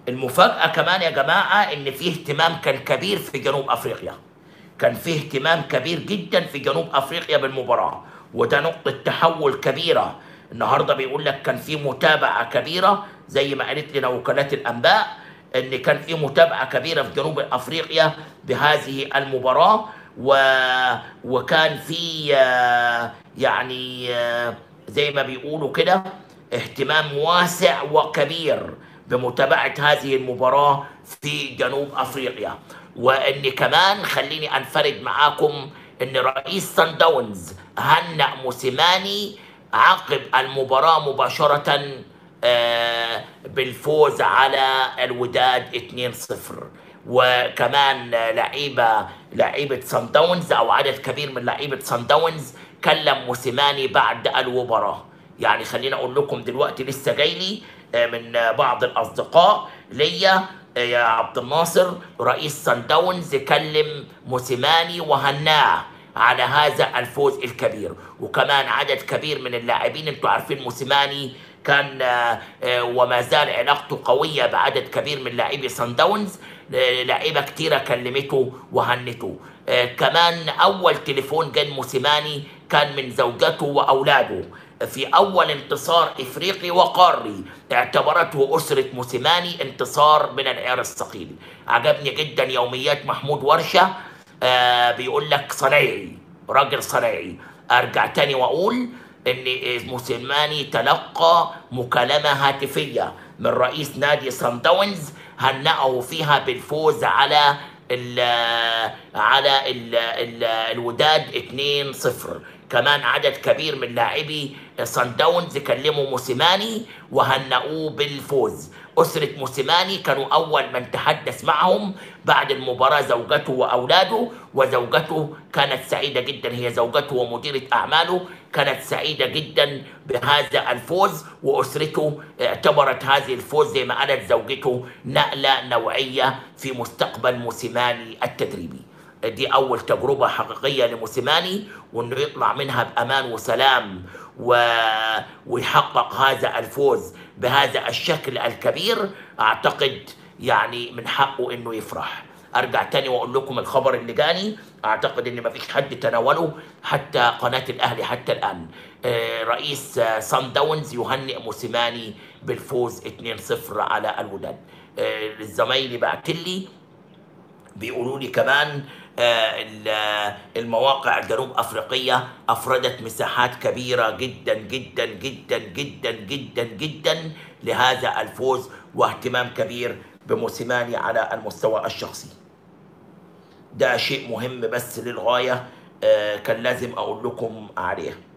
المفاجاه كمان يا جماعه ان في اهتمام كان كبير في جنوب افريقيا كان في اهتمام كبير جدا في جنوب افريقيا بالمباراه وده نقطه تحول كبيره النهارده بيقول لك كان في متابعه كبيره زي ما قالت لنا وكالات الانباء ان كان في متابعه كبيره في جنوب افريقيا بهذه المباراه و... وكان في آه، يعني آه، زي ما بيقولوا كده اهتمام واسع وكبير بمتابعه هذه المباراه في جنوب افريقيا وان كمان خليني انفرد معاكم ان رئيس سان داونز هنأ موسيماني عقب المباراه مباشره آه، بالفوز على الوداد 2-0 وكمان لعيبه لعيبه سان داونز او عدد كبير من لعيبه سان داونز كلم موسيماني بعد المباراه يعني خليني اقول لكم دلوقتي لسه جاي لي آه، من آه، بعض الاصدقاء ليا آه، يا عبد الناصر رئيس سان داونز كلم موسيماني وهناه على هذا الفوز الكبير وكمان عدد كبير من اللاعبين انتوا عارفين موسيماني كان آه، آه، وما زال علاقته قويه بعدد كبير من لاعبي سان داونز آه، لعيبه كتيره كلمته وهنته آه، كمان اول تليفون جا موسيماني كان من زوجته واولاده في اول انتصار افريقي وقاري اعتبرته اسره موسيماني انتصار من العيار الثقيل عجبني جدا يوميات محمود ورشه آه بيقول لك صنايعي راجل صنايعي ارجع تاني واقول ان موسيماني تلقى مكالمه هاتفيه من رئيس نادي سان داونز هنأه فيها بالفوز على ال على ال ال الوداد 2-0 كمان عدد كبير من لاعبي سان داونز كلموا موسيماني وهنأوه بالفوز أسرة موسيماني كانوا أول من تحدث معهم بعد المباراة زوجته وأولاده وزوجته كانت سعيدة جدا هي زوجته ومديرة أعماله كانت سعيدة جدا بهذا الفوز وأسرته اعتبرت هذه الفوز زي ما قالت زوجته نقلة نوعية في مستقبل موسيماني التدريبي دي أول تجربة حقيقية لموسيماني وإنه يطلع منها بأمان وسلام و... ويحقق هذا الفوز بهذا الشكل الكبير أعتقد يعني من حقه إنه يفرح ارجع تاني واقول لكم الخبر اللي جاني اعتقد ان مفيش حد تناوله حتى قناه الاهلي حتى الان آه، رئيس آه، سان داونز يهنئ موسيماني بالفوز 2-0 على الوداد آه، زمايلي بعت لي بيقولوا لي كمان آه، ال- آه، المواقع الجنوب افريقيه افردت مساحات كبيره جدا جدا جدا جدا جدا جدا لهذا الفوز واهتمام كبير بموسيماني على المستوى الشخصي. ده شيء مهم بس للغايه آه، كان لازم اقول لكم عليه.